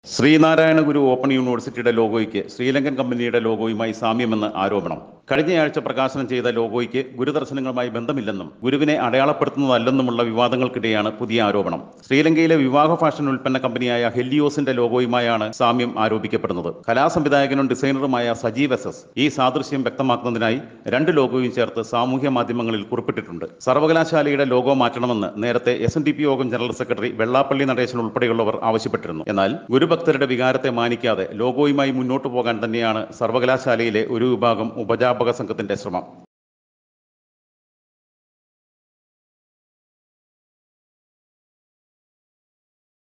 ശ്രീനാരായണ ഗുരു open യൂണിവേഴ്സിറ്റിയുടെ ലോഗോയ്ക്ക് ശ്രീലങ്കൻ കമ്പനിയുടെ ലോഗോയുമായി സാമ്യമെന്ന് ആരോപണം കഴിഞ്ഞയാഴ്ച പ്രകാശനം ചെയ്ത ലോഗോയ്ക്ക് ഗുരുദർശനങ്ങളുമായി ബന്ധമില്ലെന്നും ഗുരുവിനെ അടയാളപ്പെടുത്തുന്നതല്ലെന്നുമുള്ള വിവാദങ്ങൾക്കിടെയാണ് പുതിയ ആരോപണം ശ്രീലങ്കയിലെ വിവാഹ ഫാഷൻ ഉൽപ്പന്ന കമ്പനിയായ ഹെല്ലിയോസിന്റെ ലോഗോയുമായാണ് സാമ്യം ആരോപിക്കപ്പെടുന്നത് കലാസംവിധായകനും ഡിസൈനറുമായ സജീവ് എസ് എസ് ഈ സാദൃശ്യം വ്യക്തമാക്കുന്നതിനായി രണ്ട് ലോഗോയും ചേർത്ത് സാമൂഹ്യ മാധ്യമങ്ങളിൽ കുറിപ്പിട്ടിട്ടുണ്ട് സർവകലാശാലയുടെ ലോഗോ മാറ്റണമെന്ന് നേരത്തെ എസ് എൻ ഡി പി യോഗം ജനറൽ സെക്രട്ടറി വെള്ളാപ്പള്ളി നടേശൻ ഉൾപ്പെടെയുള്ളവർ ആവശ്യപ്പെട്ടിരുന്നു എന്നാൽ ഗുരുഭക്തരുടെ വികാരത്തെ മാനിക്കാതെ ലോഗോയുമായി മുന്നോട്ടു പോകാൻ തന്നെയാണ് സർവകലാശാലയിലെ ഒരു വിഭാഗം ഉപജാപക സംഘത്തിന്റെ ശ്രമം